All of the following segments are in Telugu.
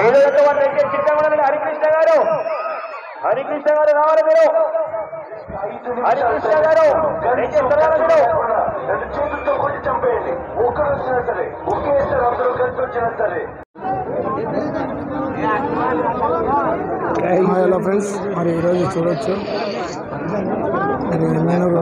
ఐదో యొక్క వారు దయచేసి చిట్టమూడని హరికృష్ణ గారు హరికృష్ణ గారు రావాలి మీరు హరికృష్ణ గారు దయచేసి రావాలి మీరు రెండు చేతులతో కొట్టి చంపేయండి ఒక్కరు వచ్చినా సరే ఒకేసారి అందరూ కలిసి వచ్చినా సరే హలో ఫ్రెండ్స్ మరి ఈరోజు చూడొచ్చు మరి నేను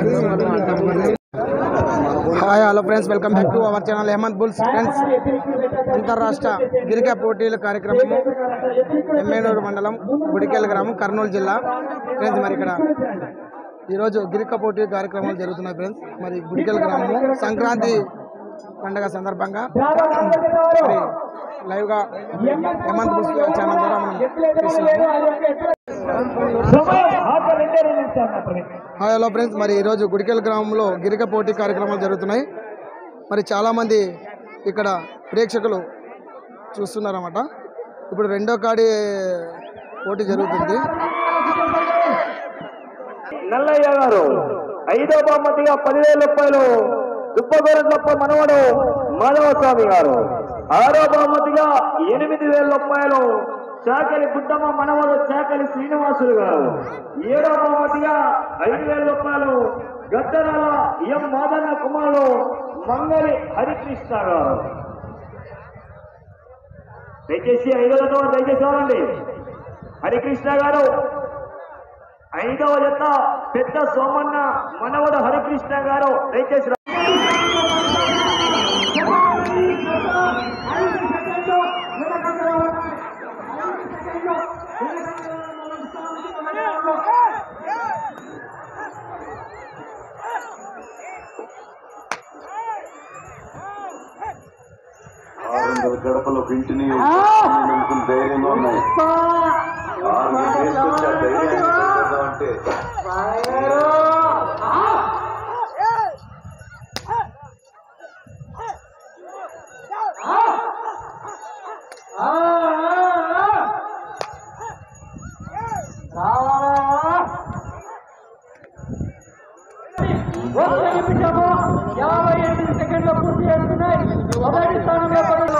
hi hello friends welcome back to our channel Hemanth bulls friends అంతర్రాష్ట్ర గిరిక పోటీల కార్యక్రమము ఎమ్మెనూరు మండలం గుడికెల్ గ్రామం కర్నూలు జిల్లా ఫ్రెండ్స్ మరి ఇక్కడ ఈరోజు గిరిక పోటీ కార్యక్రమాలు జరుగుతున్నాయి ఫ్రెండ్స్ మరి గుడికెల్ గ్రామము సంక్రాంతి పండగ సందర్భంగా మరి లైవ్గా హేమంత్ బుల్స్ ఛానల్ ద్వారా మనం చూస్తున్నాము సమయం ఆఖరి రెండే రెండు నిమిషాలు మాత్రమే హాయ్ హలో ఫ్రెండ్స్ మరి ఈరోజు గుడికెల్ గ్రామంలో గిరిక పోటీ కార్యక్రమాలు జరుగుతున్నాయి మరి చాలామంది ఇక్కడ ప్రేక్షకులు చూస్తున్నారన్నమాట ఇప్పుడు రెండో కాడి పోటీ జరుగుతుంది నల్లయ్య గారు ఐదో బహుమతిగా పదివేల రూపాయలు దుప్పగోరట్లప్ప మనవడు మాధవ స్వామి గారు ఆరో బహుమతిగా ఎనిమిది వేల రూపాయలు చాకలి బుద్ధమ్మ మనవడు చాకలి శ్రీనివాసులు గారు ఏడో బహుమతిగా ఐదు వేల రూపాయలు గద్దరాల ఎం మాదన్న కుమారుడు మంగళి హరికృష్ణ గారు దయచేసి ఐదో జత దయచేసి చూడండి హరికృష్ణ గారు ఐదవ జత పెద్ద సోమన్న మనవడు హరికృష్ణ గారు దయచేసి రా- ఆరు వందల గడపలో ఇంటిని నింపుకుని ధైర్యంగా ఉన్నాయి ఆరు గంటలు వేసుకొచ్చి ఆ ధైర్యాన్ని తగ్గదా అంటే ఒక్క నిమిషము యాభై ఎనిమిది సెకండ్ల పూర్తి చేస్తున్నాయి మొదటి స్థానంలో పడిన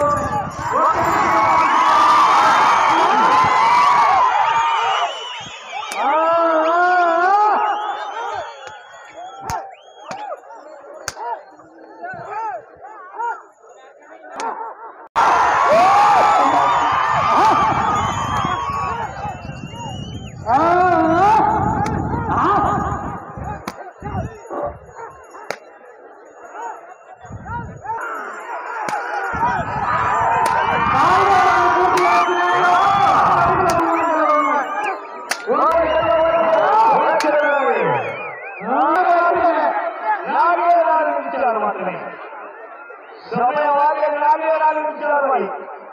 నాలుగే నాలుగు నిమిషాలు మాత్రమే సమయం వాగే నాలుగే నాలుగు నిమిషాలు మరి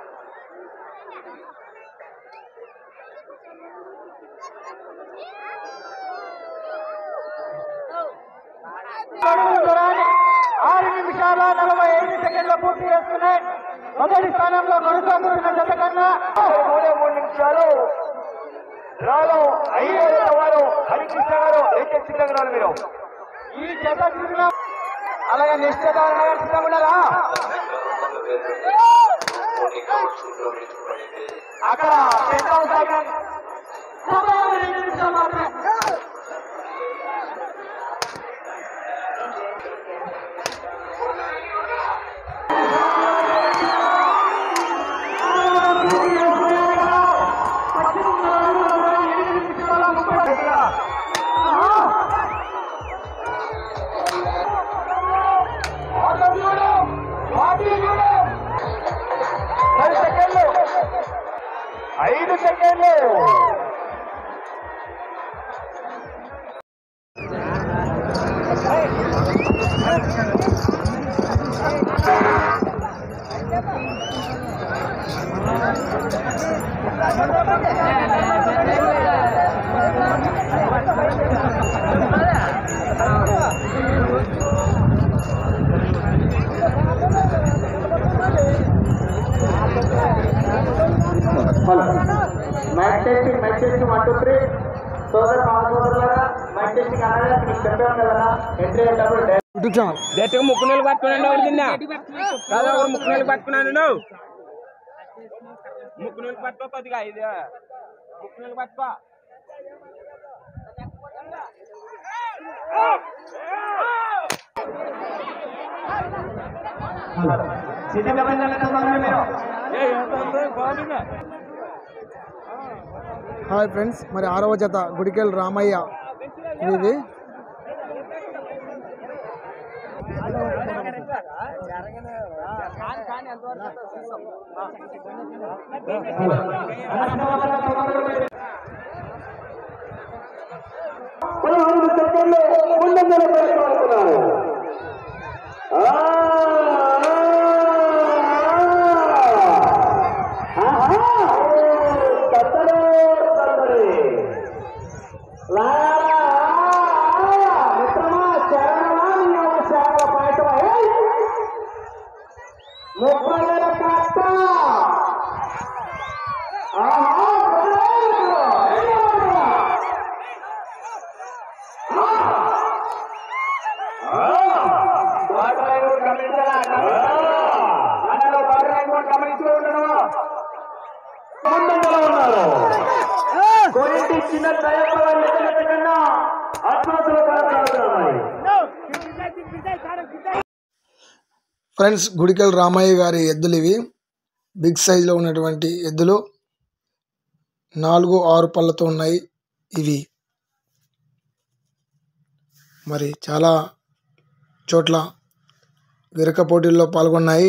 ఆరు నిమిషాల నలభై ఐదు సెకండ్ల పూర్తి చేస్తున్నాయి మొదటి స్థానంలో కొనసాగుతున్న జత కన్నా మూడే మూడు నిమిషాలు రాలో ఐదో జత వారు హరికృష్ణ గారు అయితే సిద్ధంగా రావాలి మీరు ఈ జత చిరునామా అలాగే నిశ్చితారణ సిద్ధంగా ఉన్నారా అక్కడ పెద్ద సాగర్ సమయం రెండు నిమిషాలు మాత్రమే పది సెకండ్లు ఐదు సెకండ్లు match testing match testing one two three సోదర మా సోదరులారా మ్యాచ్ టెస్టింగ్ అనగా మీకు చెప్పాను కదా ఎంట్రీ అయ్యేటప్పుడు యూట్యూబ్ ఛానల్ గట్టిగా ముక్కు నీళ్ళు పట్టుకున్నాను ఒకటి తిన్నా కాదు ఒకరు ముక్కు నీళ్ళు పట్టుకున్నాను నువ్వు ముక్కు నూనె పట్టుకో కొద్దిగా ఇది ముక్కు నూనె పట్టుకో హాయ్ ఫ్రెండ్స్ మరి ఆరవ జత గుడికెల్ రామయ్య ఇది పదహారు సెకండ్లు ముందంజల కొనసాగుతున్నారు ఆ, ఆహా! సందడే, సందడే. లా, మిత్రమా, శరణమా, నీ యొక్క శరణ పాయటమా? ఏయ్! ముప్పై వేల కట్ట ఆహా! ఏయ్! ముందంజలో ఉన్నారు కొన్నింటి చిన్న దయపడ కన్నా అద్భుతాలు కొనసాగుతున్నాయి ఫ్రెండ్స్ గుడికెల్ రామయ్య గారి ఎద్దులు ఇవి బిగ్ సైజులో ఉన్నటువంటి ఎద్దులు నాలుగు ఆరు పళ్ళతో ఉన్నాయి ఇవి మరి చాలా చోట్ల విరక పోటీల్లో పాల్గొన్నాయి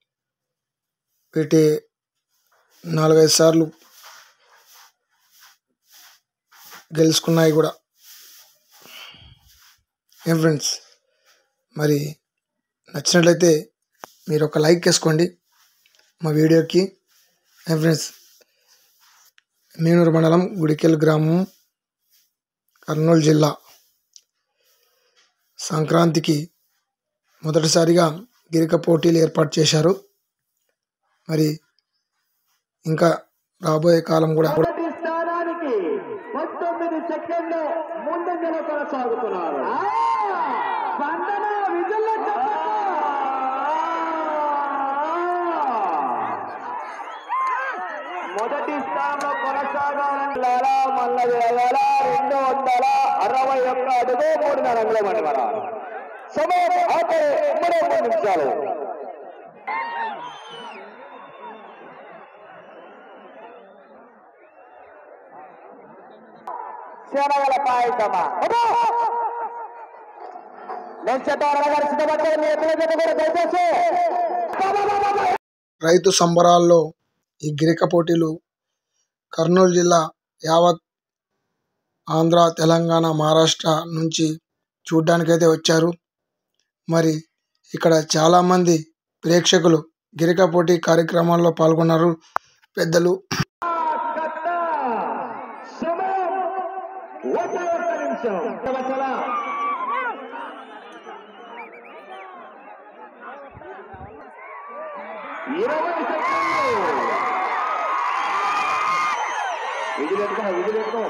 వీటి నాలుగైదు సార్లు గెలుచుకున్నాయి కూడా ఏం ఫ్రెండ్స్ మరి నచ్చినట్లయితే మీరు ఒక లైక్ వేసుకోండి మా వీడియోకి ఏం ఫ్రెండ్స్ మీనూరు మండలం గుడికెల్ గ్రామం కర్నూలు జిల్లా సంక్రాంతికి మొదటిసారిగా గిరిక పోటీలు ఏర్పాటు చేశారు మరి ఇంకా రాబోయే కాలం కూడా మొదటి స్థానానికి పంతొమ్మిది సెకండ్లు ముందంజలో కొనసాగుతున్నారు స్పందన విజుల్లో మొదటి స్థానంలో కొనసాగాలంటే మల్ల వేల రెండు వందల అరవై ఒక్క అడుగు మూడు నరంగులు మన మన సమయం ఆపే మరో మూడు నిమిషాలు శనగల పాయసమా అబ్బో! నేను చెప్పాను గారు సిద్ధపడ్డారు మీ ఎత్తుల జత కూడా దయచేసి రైతు సంబరాల్లో ఈ గిరిక పోటీలు కర్నూలు జిల్లా యావత్ ఆంధ్ర తెలంగాణ మహారాష్ట్ర నుంచి చూడ్డానికైతే వచ్చారు మరి ఇక్కడ చాలామంది ప్రేక్షకులు గిరిక పోటీ కార్యక్రమాల్లో పాల్గొన్నారు పెద్దలు కట్ట సమయం ఒక ఒక్క నిమిషం వసల. ఇరవై సెకండ్లు విధులు ఎత్తుకున్నా విధులు ఎత్తుకో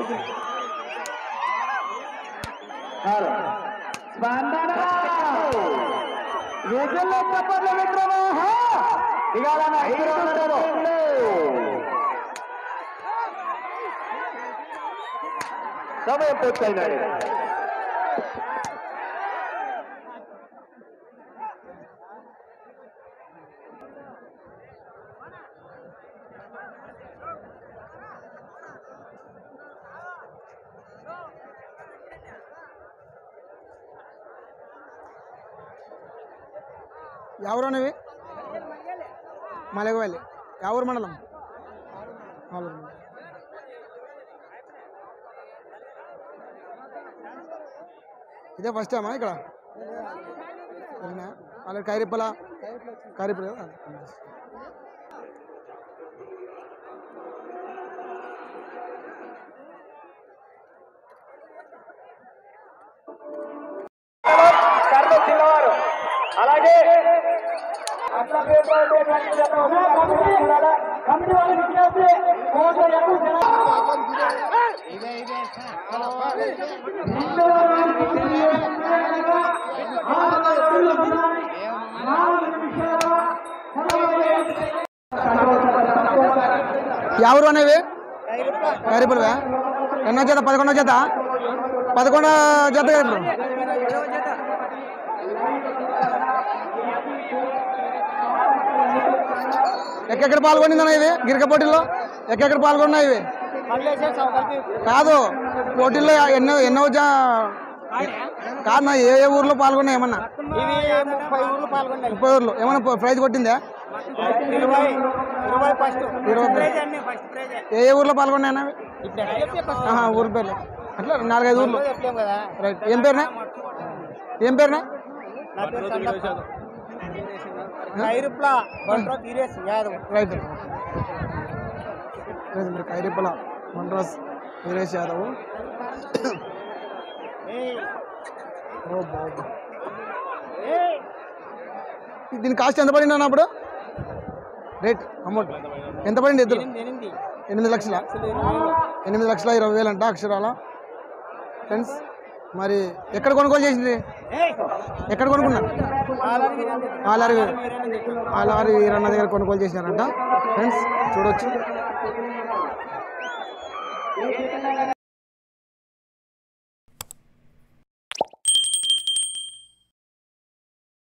హలో. స్పందన విధుల్లో చెప్పండి మిత్రమా దిగాలన్న ఐదు సెకండ్లు సమయం పూర్తయినాయి ఎవరు అనేవి మలగవల్లి ఎవరు మండలం ఆలూరు మండలం. ఇదే ఫస్ట్ టైమా ఇక్కడ ఆల్రెడీ కైరిప్పల కైరిప్పల కదా కర్నూలు జిల్లా వారు అలాగే కమిటీ వాళ్ళు విజ్ఞప్తి కోట్ల ఎక్కువ జనం ఎవరు అనేవి కరిపులువే ఎన్నో జత పదకొండో జత పదకొండో జత ఇప్పుడు ఎక్కడెక్కడ పాల్గొనిందన్న ఇవి గిరిక పోటీల్లో ఎక్కడెక్కడ పాల్గొన్నాయి ఇవి కాదు పోటీల్లో ఎన్నో ఎన్నో జా కాదు ఏ ఏ ఊర్లో పాల్గొన్నాయి ఏమన్నా ఇవి ముప్పై ఊర్లు పాల్గొన్నాయి ముప్పై ఊర్లో ఏమన్నా ప్ర- ప్రైజ్ కొట్టిందా ఇరవై ఇరవై ఫస్ట్ ఇరవై ప్రైజ్ అన్ని ఫస్ట్ ప్రైజ్ ఏ ఏ ఊర్లో పాల్గొన్నాయన్నా అవి? ఇప్పుడు ఎట్లా చెప్తే ఫస్ట్ ఆహా, ఊరి పేర్లు అట్లా నాలుగైదు ఊర్లు చెప్పలేము కదా రైట్ ఏం పేరునా ఏం పేరునా నా పేరు సందప్ప ఖైరుప్లా బండ్రో తీరేసి యాదవ్ రైట్ లేదు మీరు కైరిప్పల మండ్రాస్ వీరేష్ యాదవ్ ఓ బాబు దీని కాస్ట్ ఎంత పడింది అన్న అప్పుడు రేట్ అమౌంట్ ఎంత పడింది ఇద్దరు ఎనిమిది ఎనిమిది లక్షల ఎనిమిది లక్షల ఇరవై వేలు అంట అక్షరాల ఫ్రెండ్స్ మరి ఎక్కడ కొనుగోలు చేసింది ఎక్కడ కొనుక్కున్నారు ఆలారి ఆలారి వీరన్న దగ్గర కొనుగోలు చేసినారంట ఫ్రెండ్స్ చూడొచ్చు